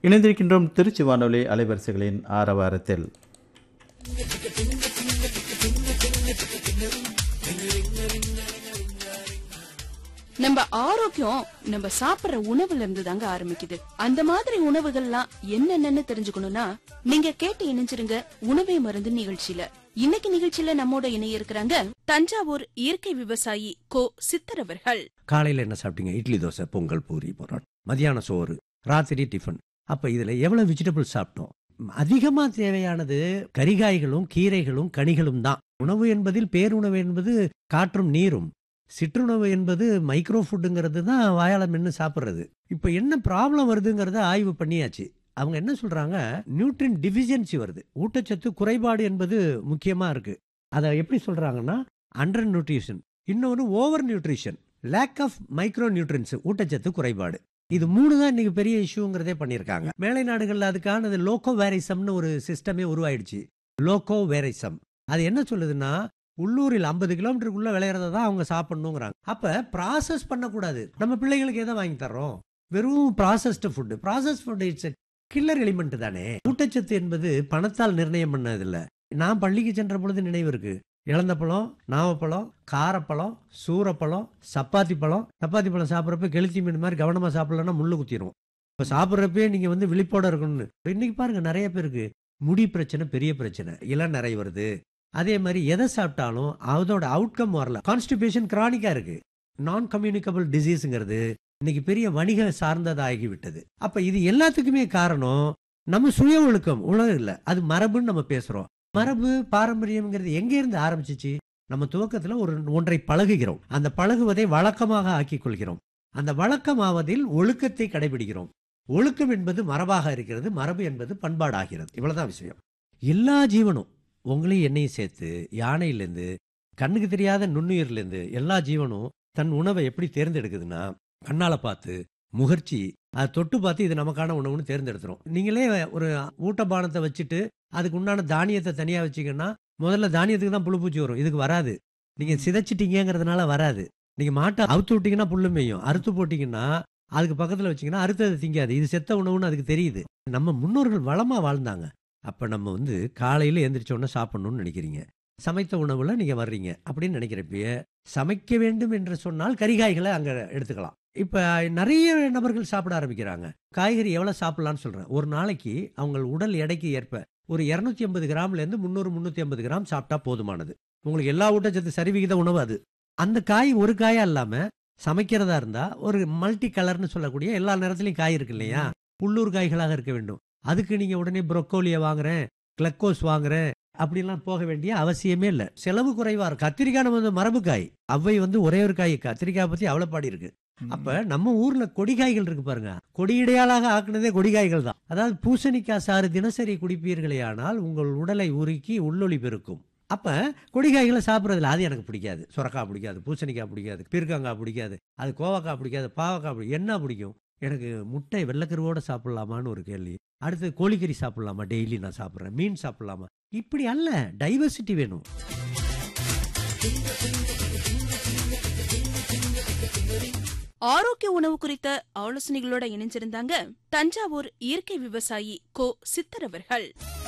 இணைந்திருக்கின்றோம் திருச்சி வானொலி அலைவரிசைகளின் ஆரவாரத்தில் நம்ம ஆரோக்கியம் நம்ம சாப்பிடுற உணவுல இருந்து தாங்க ஆரம்பிக்குது அந்த மாதிரி உணவுகள்லாம் என்னென்னன்னு தெரிஞ்சுக்கணும்னா நீங்க கேட்டு இணைஞ்சிருங்க உணவே மருந்து நிகழ்ச்சியில இன்னைக்கு நிகழ்ச்சியில நம்மோட இணைய இருக்கிறாங்க தஞ்சாவூர் இயற்கை விவசாயி கோ சித்தர் அவர்கள் காலையில் என்ன சாப்பிட்டீங்க இட்லி தோசை பொங்கல் பூரி பரோட்டா மதியான சோறு ராத்திரி டிஃபன் அப்ப இதுல எவ்வளவு வெஜிடபிள் சாப்பிட்டோம் அதிகமா தேவையானது கரிகாய்களும் கீரைகளும் கனிகளும் தான் உணவு என்பதில் பேருணவு என்பது காற்றும் நீரும் சிற்றுணவு என்பது மைக்ரோ ஃபுட்டுங்கிறது தான் வாயால மென்று சாப்பிட்றது இப்போ என்ன ப்ராப்ளம் வருதுங்கிறத ஆய்வு பண்ணியாச்சு அவங்க என்ன சொல்றாங்க நியூட்ரின் டிஃபிஷியன்சி வருது ஊட்டச்சத்து குறைபாடு என்பது முக்கியமா இருக்கு அதை எப்படி சொல்றாங்கன்னா அண்டர் நியூட்ரிஷன் இன்னொன்று over nutrition lack of micro nutrients ஊட்டச்சத்து குறைபாடு இது மூணு தான் இன்னைக்கு பெரிய இஷ்யூங்கிறதே பண்ணியிருக்காங்க மேலை நாடுகளில் அதுக்கானது லோக்கோ வேரிசம்னு ஒரு சிஸ்டமே உருவாயிடுச்சு லோக்கோ வேரிசம் அது என்ன சொல்லுதுன்னா உள்ளூரில் ஐம்பது கிலோமீட்டருக்குள்ள விளையிறத தான் அவங்க சாப்பிடணுங்கிறாங்க அப்ப ப்ராசஸ் பண்ணக்கூடாது நம்ம பிள்ளைங்களுக்கு எதை வாங்கி தர்றோம் வெறும் processed food process food it's killer element தானே ஊட்டச்சத்து என்பது பணத்தால் நிர்ணயம் பண்ணதில்லை நான் பள்ளிக்கு சென்ற பொழுது நினைவு இருக்கு இழந்த பழம் நாவப்பழம் காரப்பழம் சூரப்பழம் சப்பாத்தி பழம் சப்பாத்தி பழம் சாப்பிட்றப்ப கெளுத்தி மீன் மாதிரி கவனமாக சாப்பிடலன்னா முள்ளு குத்திரும் இப்போ சாப்பிட்றப்பே நீங்கள் வந்து விழிப்போட இருக்கணும்னு இன்னைக்கு பாருங்க நிறைய பேருக்கு முடி பிரச்சனை பெரிய பிரச்சனை இளம் நிறைய வருது அதே மாதிரி எதை சாப்பிட்டாலும் அதோட அவுட்கம் வரல கான்ஸ்டிபேஷன் கிரானிக்கா இருக்கு நான் கம்யூனிகபிள் டிசீஸுங்கிறது இன்னைக்கு பெரிய வணிக சார்ந்ததாகி விட்டது அப்ப இது எல்லாத்துக்குமே காரணம் நம்ம சுய ஒழுக்கம் உலகம் இல்லை அது மரபுன்னு நம்ம பேசுறோம் மரபு பாரம்பரியம்ங்கிறது எங்க இருந்து ஆரம்பிச்சிச்சு நம்ம துவக்கத்துல ஒரு ஒன்றை பழகுகிறோம் அந்த பழகுவதை வழக்கமாக ஆக்கிக் கொள்கிறோம் அந்த வழக்கமாவதில் ஒழுக்கத்தை கடைபிடிக்கிறோம் ஒழுக்கம் என்பது மரபாக இருக்கிறது மரபு என்பது பண்பாடாகிறது இவ்வளவுதான் விஷயம் எல்லா ஜீவனும் உங்களையும் என்னையும் சேர்த்து யானையிலேருந்து கண்ணுக்கு தெரியாத நுண்ணுயிர்லேருந்து எல்லா ஜீவனும் தன் உணவை எப்படி தேர்ந்தெடுக்குதுன்னா கண்ணால பார்த்து முகர்ச்சி அதை தொட்டு பார்த்து இது நமக்கான உணவுன்னு தேர்ந்தெடுத்துரும் நீங்களே ஒரு ஊட்டபானத்தை வச்சுட்டு அதுக்கு உண்டான தானியத்தை தனியா வச்சீங்கன்னா முதல்ல தானியத்துக்கு தான் புழு பூச்சி வரும் இதுக்கு வராது நீங்க சிதைச்சிட்டீங்கிறதுனால வராது நீங்க மாட்டை அவுத்து விட்டீங்கன்னா புல்லு மேயும் அறுத்து போட்டீங்கன்னா அதுக்கு பக்கத்துல வச்சீங்கன்னா அறுத்தது திங்காது இது செத்த உணவுன்னு அதுக்கு தெரியுது நம்ம முன்னோர்கள் வளமா வாழ்ந்தாங்க அப்ப நம்ம வந்து காலையில எந்திரிச்ச உடனே சாப்பிடணும்னு நினைக்கிறீங்க சமைத்த உணவுல நீங்க வர்றீங்க அப்படின்னு நினைக்கிறப்பயே சமைக்க வேண்டும் என்று சொன்னால் கரிகாய்களை அங்க எடுத்துக்கலாம் இப்ப நிறைய நபர்கள் சாப்பிட ஆரம்பிக்கிறாங்க காய்கறி எவ்வளவு சாப்பிடலாம்னு சொல்றேன் ஒரு நாளைக்கு அவங்க உடல் எடைக்கு ஏற்ப ஒரு இருநூத்தி ஐம்பது கிராம்ல இருந்து முந்நூறு முந்நூத்தி ஐம்பது கிராம் சாப்பிட்டா போதுமானது உங்களுக்கு எல்லா ஊட்டச்சத்து சரிவிகித உணவு அது அந்த காய் ஒரு காயா இல்லாம சமைக்கிறதா இருந்தா ஒரு மல்டி கலர்னு சொல்லக்கூடிய எல்லா நேரத்திலையும் காய் இருக்கு இல்லையா உள்ளூர் காய்களாக இருக்க வேண்டும் அதுக்கு நீங்க உடனே ப்ரொக்கோலியை வாங்குறேன் கிளக்கோஸ் வாங்குறேன் அப்படிலாம் போக வேண்டிய அவசியமே இல்லை செலவு குறைவா இருக்கு கத்திரிக்காய் நம்ம வந்து மரபு காய் அவ்வை வந்து ஒரே ஒரு காய் கத்திரிக்காய் பத்தி அவ்வளவு பாடி இருக்கு அப்ப நம்ம ஊர்ல கொடிகாய்கள் இருக்கு பாருங்க கொடியிடையாளாக ஆக்குனதே கொடிகாய்கள் தான் அதாவது பூசணிக்காய் சாறு தினசரி குடிப்பீர்களே ஆனால் உங்கள் உடலை உருக்கி உள்ளொளி பெருக்கும் அப்ப கொடிகாய்களை சாப்பிட்றதுல அது எனக்கு பிடிக்காது சுரக்காய் பிடிக்காது பூசணிக்காய் பிடிக்காது பீர்க்கங்காய் பிடிக்காது அது கோவக்காய் பிடிக்காது பாவக்காய் பிடிக்கும் என்ன பிடிக்கும் எனக்கு முட்டை வெள்ளக்கருவோட சாப்பிடலாமான்னு ஒரு கேள்வி அடுத்து கோழிக்கறி சாப்பிடலாமா டெய்லி நான் சாப்பிட்றேன் மீன் சாப்பிடலாமா இப்படி அல்ல டைவர்சிட்டி வேணும் ஆரோக்கிய உணவு குறித்த ஆலோசனைகளோட இணைஞ்சிருந்தாங்க தஞ்சாவூர் இயற்கை விவசாயி கோ சித்தர் அவர்கள்